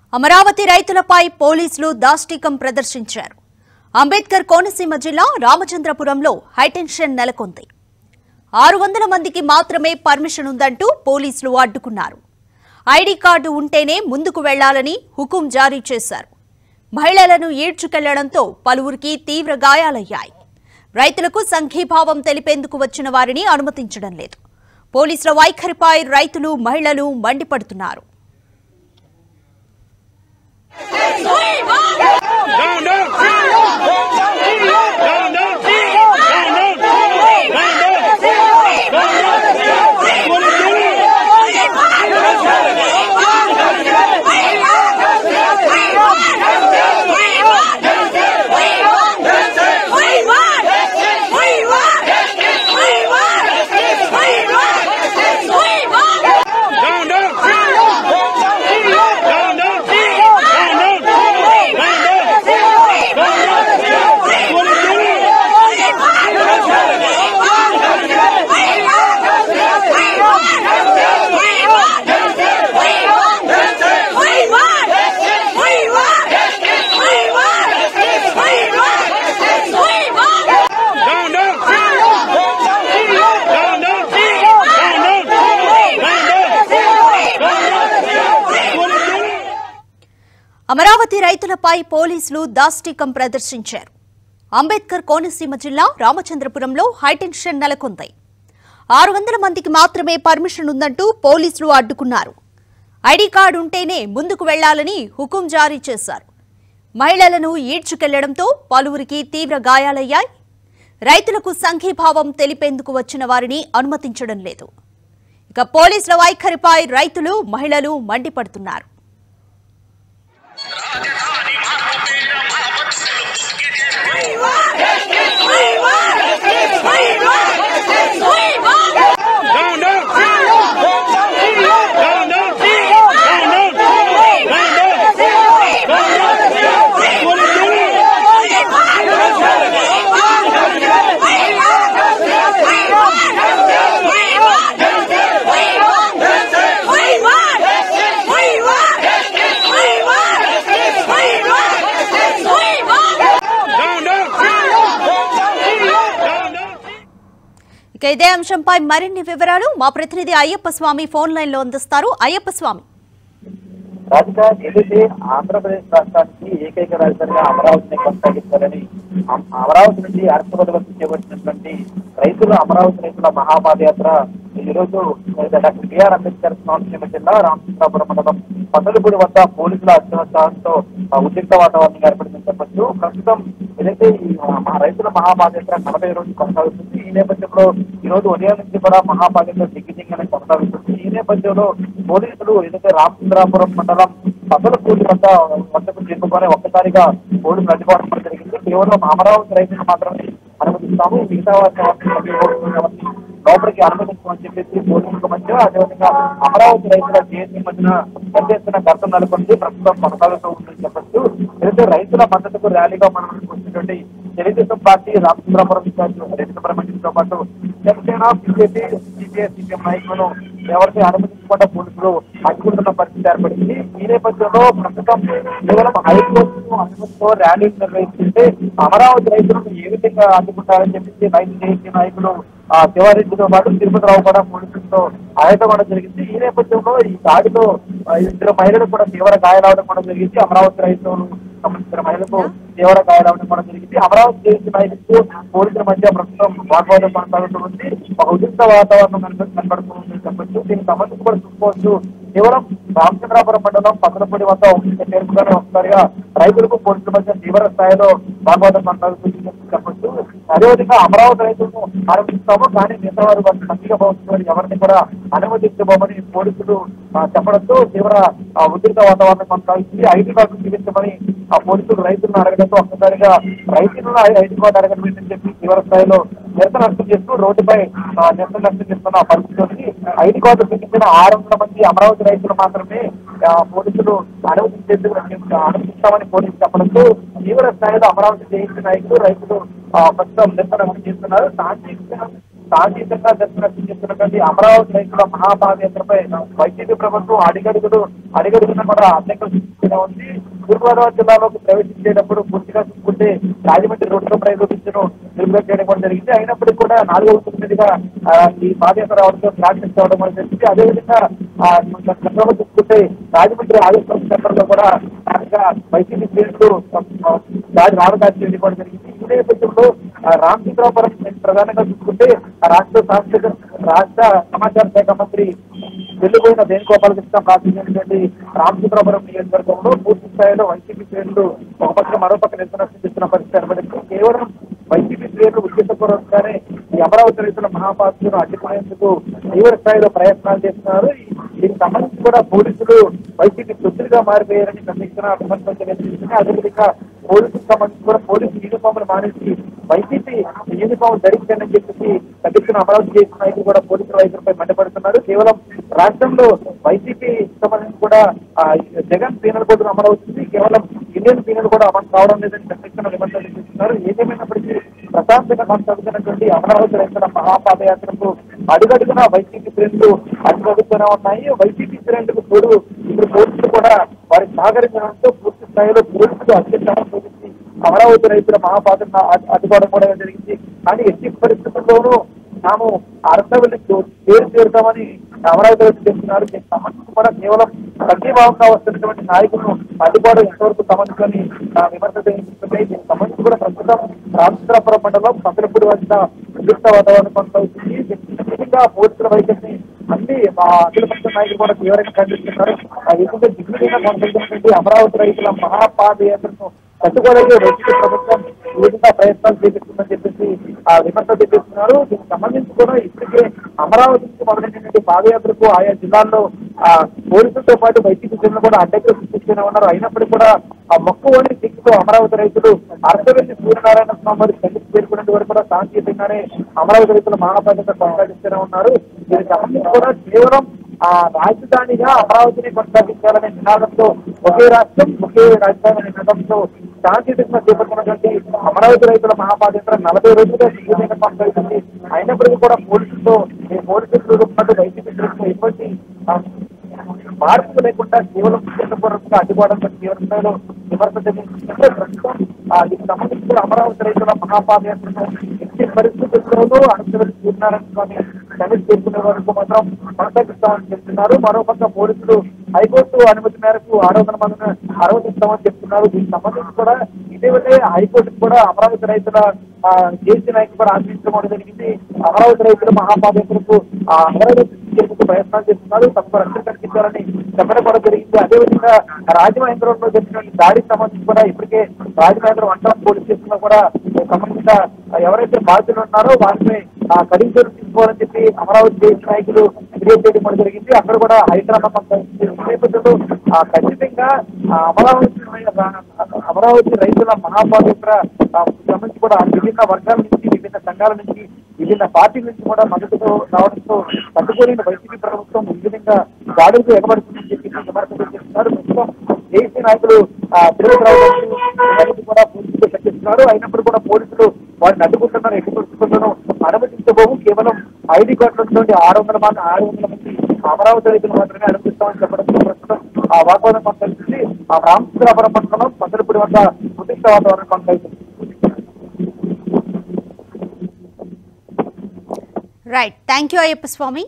అమరావతి రైతులపై పోలీసులు దాష్టికం ప్రదర్శించారు అంబేద్కర్ కోనసీమ జిల్లా రామచంద్రపురంలో హైటెన్షన్ నెలకొంది ఆరు వందల మందికి మాత్రమే పర్మిషన్ ఉందంటూ పోలీసులు అడ్డుకున్నారు ఐడి కార్డు ఉంటేనే ముందుకు వెళ్లాలని హుకుం జారీ చేశారు మహిళలను ఈడ్చుకెళ్లడంతో పలువురికి తీవ్ర గాయాలయ్యాయి రైతులకు సంఘీభావం తెలిపేందుకు వచ్చిన వారిని అనుమతించడం లేదు పోలీసుల వైఖరిపై రైతులు మహిళలు మండిపడుతున్నారు Down, down! Down, down! Down, down! What are you doing? Down, down! Down, down! Down, down! What are you doing? Down, down! Down, down! Down, down! What are you doing? Amaravati రైతులపై పోలీసులు దాష్టికం ప్రదర్శించారు అంబేద్కర్ కోనసీమ జిల్లా రామచంద్రపురంలో హైటెన్షన్ నెలకొంది ఆరు వందల మందికి మాత్రమే permission ఉందంటూ పోలీసులు అడ్డుకున్నారు ఐడి కార్డు ఉంటేనే ముందుకు వెళ్లాలని హుకుం జారీ చేశారు మహిళలను ఈడ్చుకెళ్లడంతో పలువురికి తీవ్ర గాయాలయ్యాయి రైతులకు సంఘీభావం తెలిపేందుకు వచ్చిన వారిని అనుమతించడం లేదు ఇక పోలీసుల వైఖరిపై రైతులు మహిళలు మండిపడుతున్నారు Down, down! Down, down! Down, down! What are you doing? Down, down! Down, down! ఇక ఇదే అంశంపై మరిన్ని వివరాలు మా ప్రతినిధి అయ్యప్ప స్వామి ఫోన్ లైన్ లో అందిస్తారు అయ్యప్ప స్వామి రాధిక ఏదైతే ఆంధ్రప్రదేశ్ రాష్ట్రానికి ఏకైక రాజధానిగా అమరావతిని కొనసాగించాలని అమ- అమరావతి నుండి అరసవల వరకు చేపట్టినటువంటి రైతుల అమరావతి రైతుల మహాపాదయాత్ర ఈ రోజు డాక్టర్ బిఆర్ అంబేద్కర్ కోనసీమ జిల్లా రామచంద్రాపురం మండలం పసలపూడి వద్ద పోలీసుల అత్యుత్సాహంతో ఆ, ఉద్రిక్త వాతావరణం ఏర్పడిందని చెప్పొచ్చు ప్రస్తుతం ఏదైతే ఈ మా రైతుల మహాపాదయాత్ర నలభై రోజులు కొనసాగుతుంది ఈ నేపథ్యంలో ఈ రోజు ఉదయం నుంచి కూడా మహాపాదయాత్ర దిగ్విజయంగానే కొనసాగుతుంది ఈ నేపథ్యంలో పోలీసులు ఏదైతే రామచంద్రాపురం మండలం పసలపూడి వద్ద వద్దకు చేరుకొని ఒక్కసారిగా పోలీసులు అడ్డుకోవడం కూడా జరిగింది కేవలం అమరావతి రైతులు మాత్రమే అనుమతిస్తాము మిగతా వారిని ఎవరిని లోపలికి అనుమతించమని చెప్పేసి పోలీసులకు మధ్య అదేవిధంగా అమరావతి రైతుల జేఏసీ మధ్యన పెద్ద ఎత్తున ఘర్షణ నెలకొంది ప్రస్తుతం కొనసాగుతూ ఉందని చెప్పచ్చు ఏదైతే రైతుల మద్దతుకు ర్యాలీగా మనం వచ్చినటువంటి తెలుగుదేశం పార్టీ రామచంద్రపురం ఇన్ఛార్జ్ రైతు ప్రమేయంతో పాటు జనసేన బీజేపీ సిపిఐ సిపిఎం నాయకులను ఎవరిని అనుమతించకుండా పోలీసులు అడ్డుకుంటున్న పరిస్థితి ఏర్పడింది ఈ నేపథ్యంలో ప్రస్తుతం కేవలం హైకోర్టు అనుమతితో ర్యాలీ నిర్వహిస్తుంటే అమరావతి రైతులను ఏ విధంగా అడ్డుకుంటారని చెప్పేసి రైతు జేఏసీ నాయకులు ఆ శివారెడ్డితో పాటు తిరుపతిరావు కూడా పోలీసులతో ఆయుధపడడం జరిగింది ఈ నేపథ్యంలో ఈ దాడిలో ఆ, ఇద్దరు మహిళలు కూడా తీవ్ర గాయాలవడం కూడా జరిగింది అమరావతి రైతులు సంబంధించిన మహిళలకు తీవ్ర గాయాలవడం కూడా జరిగింది అమరావతి చేసిన నాయకులకు పోలీసుల మధ్య ప్రస్తుతం వాగ్వాదం కొనసాగుతుంది ఒక ఉద్రిక్త వాతావరణం కనబ- కనబడుతుంది చెప్పొచ్చు దీనికి సంబంధించి కూడా చూసుకోవచ్చు కేవలం రామచంద్రాపురం మండలం పసలపూడి వద్ద ఒక చేరుకుని ఒకసారిగా రైతులకు పోలీసుల మధ్య తీవ్ర స్థాయిలో వాగ్వాదం కొనసాగుతుంది చెప్పొచ్చు అదేవిధంగా అమరావతి రైతులను ఆరంభిస్తాము కానీ మిగతా వారు వారిని మంచిగా భావిస్తున్న ఎవరిని కూడా అనుమతించబోమని పోలీసులు ఆ, చెప్పడంతో తీవ్ర ఆ, ఉద్రిక్త వాతావరణం కొనసాగుతుంది ఐటీ కార్డు చూపించమని ఆ పోలీసులు రైతులను అడగడంతో ఒక్కసారిగా రైతులను ఐటీ కార్డు అడగడం ఏంటని చెప్పి తీవ్ర స్థాయిలో నిరసన వ్యక్తం చేస్తూ రోడ్డుపై ఆ, నిరసన వ్యక్తం చేస్తున్న పరిస్థితి ఉంది ఐటీ కార్డు చూపించిన ఆరు వందల మంది అమరావతి రైతులు మాత్రమే ఆ, పోలీసులు అనుమతించేందుకు అనుమతిస్తామని పోలీసులు చెప్పడంతో తీవ్ర స్థాయిలో అమరావతి జయించిన నాయకులు రైతులు ఆ, ప్రస్తుతం నిరసన వ్యక్తం చేస్తున్నారు శాంతి శాంతియుతంగా దర్శనం చేస్తున్నటువంటి అమరావతి రైతుల మహాపాదయాత్రపై వైసీపీ ప్రభుత్వం అడిగడుగులు అడిగడుగున కూడా అడ్డంకులు సృష్టిస్తూనే ఉంది తూర్పుగోదావరి జిల్లాలోకి ప్రవేశించేటప్పుడు పూర్తిగా చూసుకుంటే రాజమండ్రి రోడ్డులో ప్రయోగించడం నిలుపుదల చేయడం కూడా జరిగింది అయినప్పటికీ కూడా నాలుగవ తొమ్మిదిగా ఆ, ఈ పాదయాత్ర రావడంతో ప్రాక్టీస్ అవడం కూడా జరిగింది అదేవిధంగా ఆ, మన గతంలో చూసుకుంటే రాజమండ్రి ఆదిత్య సెంటర్ లో కూడా స్థానిక వైసీపీ శ్రేణులు దాడి రావడానికి చేయడం కూడా జరిగింది ఈ నేపథ్యంలో ఆ, రామచంద్రాపురం ప్రధానంగా చూసుకుంటే ఆ రాష్ట్ర సాంస్కృతిక రాష్ట్ర సమాచార శాఖ మంత్రి వెళ్లిపోయిన వేణుగోపాలకృష్ణ ప్రాతినిధ్యం రామచంద్రపురం నియోజకవర్గంలో పూర్తి స్థాయిలో వైసీపీ శ్రేణులు ఒక పక్క మరో పక్క నిరసన చూపిస్తున్న పరిస్థితి ఏర్పడింది కేవలం వైసీపీ శ్రేణులు ఉద్దేశపూర్వకంగానే ఈ అమరావతి రైతుల మహాపాత్రను అడ్డుకునేందుకు తీవ్ర స్థాయిలో ప్రయత్నాలు చేస్తున్నారు ఈ- దీనికి సంబంధించి కూడా పోలీసులు వైసీపీ తొత్తులుగా మారిపోయారని ఖండిస్తున్న విమర్శలు తెలియజేస్తున్నాయి అదేవిధంగా పోలీసులకు సంబంధించి కూడా పోలీసు యూనిఫామ్లు మానేసి వైసీపీ యూనిఫామ్ ధరించండి చెప్పేసి తగ్గించిన అమరావతి చేసిన నాయకులు కూడా పోలీసుల వైఖరిపై మండిపడుతున్నారు కేవలం రాష్ట్రంలో వైసీపీ సంబంధించి కూడా ఆ, జగన్ పీనల్ కోడ్ అమలు అవుతుంది కేవలం ఇండియన్ పీనల్ కూడా అమలు కావడం లేదని ఖండిస్తున్న విమర్శలు చేస్తున్నారు ఏదేమైనప్పటికీ ప్రశాంతంగా కొనసాగుతున్నటువంటి అమరావతి రైతుల మహాపాదయాత్రకు అడుగడుగున వైసీపీ శ్రేణులు అడుగడుగుతూనే ఉన్నాయి వైసీపీ శ్రేణులకు తోడు ఇప్పుడు పోలీసులు కూడా వారికి సహకరించడంతో పూర్తి స్థాయిలో పోలీసులు అత్యంత పోలీసు అమరావతి రైతుల మహాపాత్రను అడ్డు- అడ్డుకోవడం కూడా జరిగింది కానీ ఎట్టి పరిస్థితుల్లోనూ తాము అర్థవల్లి పేరు చేరుతామని అమరావతి రైతులు చెప్తున్నారు దీనికి సంబంధించి కూడా కేవలం సంఘీభావంగా వస్తున్నటువంటి నాయకులను అడ్డుకోవడం ఎంతవరకు సంబంధించి విమర్శలు చేస్తున్నాయి దీనికి సంబంధించి కూడా ప్రస్తుతం రామచంద్రాపురం మండలం పంతలపూడి వద్ద నిర్దిష్ట వాతావరణం కొనసాగుతుంది ముఖ్యంగా పోలీసుల వైఖరిని అన్ని మా అఖిల పక్ష నాయకులు కూడా తీవ్రంగా ఖండిస్తున్నారు ఆ ఎందుకంటే దిగ్విజయంగా కొనసాగుతున్నటువంటి అమరావతి రైతుల మహాపాదయాత్రను తట్టుకోలేని వైద్య ప్రభుత్వం ఈ విధంగా ప్రయత్నాలు చేపిస్తుందని చెప్పేసి ఆ విమర్శలు చేపిస్తున్నారు దీనికి సంబంధించి కూడా ఇప్పటికే అమరావతి నుంచి మొదలైనటువంటి పాదయాత్రకు ఆయా జిల్లాల్లో ఆ పోలీసులతో పాటు వైద్య సిబ్బంది కూడా అడ్డంకులు సృష్టిస్తూనే ఉన్నారు అయినప్పటికీ కూడా ఆ మొక్కువని దిక్కుతో అమరావతి రైతులు అర్థవెల్లి సూర్యనారాయణ స్వామి వారి సన్నిధి చేరుకునేంత వరకు కూడా శాంతియుతంగానే అమరావతి రైతుల మహాపాదత కొనసాగిస్తూనే ఉన్నారు దీనికి సంబంధించి కూడా కేవలం ఆ రాజధానిగా అమరావతిని కొనసాగించాలనే నినాదంతో ఒకే రాష్ట్రం ఒకే రాజధాని అనే నినాదంతో శాంతియుతంగా చేపట్టినటువంటి అమరావతి రైతుల మహాపాదయాత్ర నలభై రోజులుగా దిగ్విజయంగా కొనసాగుతుంది అయినప్పటికీ కూడా పోలీసులతో ఈ పోలీసులు ఉన్నట్టు వైసీపీ శ్రేణులు ఎటువంటి ఆ, మార్పు లేకుండా కేవలం ఉద్దేశపూర్వకంగా అడ్డుకోవడంతో తీవ్ర స్థాయిలో విమర్శ జరిగింది ప్రస్తుతం ఆ, దీనికి సంబంధించి కూడా అమరావతి రైతుల మహాపాదయాత్రను ఎట్టి పరిస్థితుల్లోనూ అణచివేసి సూర్యనారాయణ స్వామి సమితి చేసుకునే వరకు మాత్రం కొనసాగిస్తామని చెప్తున్నారు మరోపక్క పోలీసులు హైకోర్టు అనుమతి మేరకు ఆరు వందల మందిని అనుమతిస్తామని చెప్తున్నారు దీనికి సంబంధించి కూడా ఇటీవలే హైకోర్టు కూడా అమరావతి రైతుల ఆ, జేసీ నాయకులు కూడా ఆశ్రయించడం జరిగింది అమరావతి రైతుల మహాపాదయాత్రకు ఆ, అమరావతి చేసేందుకు ప్రయత్నాలు చేస్తున్నారు తమ రక్షణ కల్పించాలని చెప్పడం కూడా జరిగింది అదేవిధంగా రాజమహేంద్రంలో జరిగిన దాడికి సంబంధించి కూడా ఇప్పటికే రాజమహేంద్రం వంటల పోలీస్ స్టేషన్ లో కూడా సంబంధిత ఎవరైతే బాధితులు ఉన్నారో వారిపై ఆ, కఠిన చర్యలు తీసుకోవాలని చెప్పి అమరావతి దేశ నాయకులు ఫిర్యాదు చేయడం కూడా జరిగింది అక్కడ కూడా హైదరాబాద్ కొనసాగింది. ఈ నేపథ్యంలో ఆ, ఖచ్చితంగా ఆ, అమరావతి అమరావతి రైతుల మహాపాదయాత్ర ఆ, సంబంధించి కూడా విభిన్న వర్గాల నుంచి విభిన్న సంఘాల నుంచి విభిన్న పార్టీల నుంచి కూడా మద్దతుతో రావడంతో తట్టుకోలేని వైసీపీ ప్రభుత్వం ఈ విధంగా దాడులకు ఎగబడుతుందని చెప్పి విమర్శలు చేస్తున్నారు ప్రస్తుతం దేశీ నాయకులు ఆ, తిరుగురావు గారు కూడా పోలీసులు చర్చిస్తున్నారు అయినప్పుడు కూడా పోలీసులు వారిని అడ్డుకుంటున్నారు ఎట్టి పరిస్థితుల్లోనూ అనుమతించబోము కేవలం ఐడి కార్డుల నుండి ఆరు వందల మంది ఆరు వందల మంది అమరావతి రైతులు మాత్రమే అనుమతిస్తామని చెప్పడంతో ప్రస్తుతం ఆ వాతావరణం కొనసాగుతుంది ఆ రామచంద్రాపురం పట్టణంలో పందలపూడి వద్ద ఉద్రిక్త వాతావరణం కొనసాగుతుంది right thank you Ayyappa Swami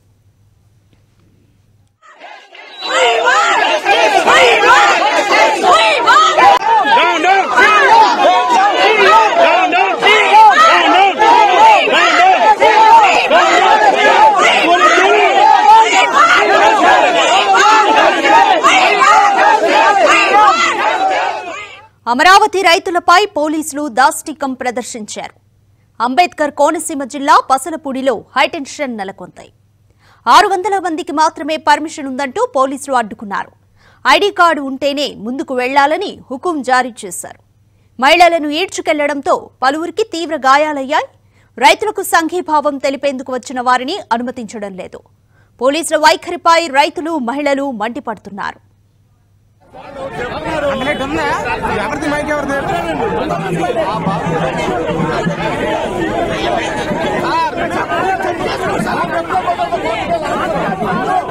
Down, down. Down, down. Down, down. Down, down. What are you doing? Amaravati రైతులపై పోలీసులు దాష్టికం ప్రదర్శించారు అంబేద్కర్ కోనసీమ జిల్లా పసలపూడిలో హైటెన్షన్ నెలకొంది ఆరు వందల మందికి మాత్రమే పర్మిషన్ ఉందంటూ పోలీసులు అడ్డుకున్నారు ఐడి కార్డు ఉంటేనే ముందుకు వెళ్లాలని హుకుం జారీ చేశారు మహిళలను ఈడ్చుకెళ్లడంతో పలువురికి తీవ్ర గాయాలయ్యాయి రైతులకు సంఘీభావం తెలిపేందుకు వచ్చిన వారిని అనుమతించడం లేదు పోలీసుల వైఖరిపై రైతులు మహిళలు మండిపడుతున్నారు ఉందా ఎవరిది మైక్ ఎవరిది సార్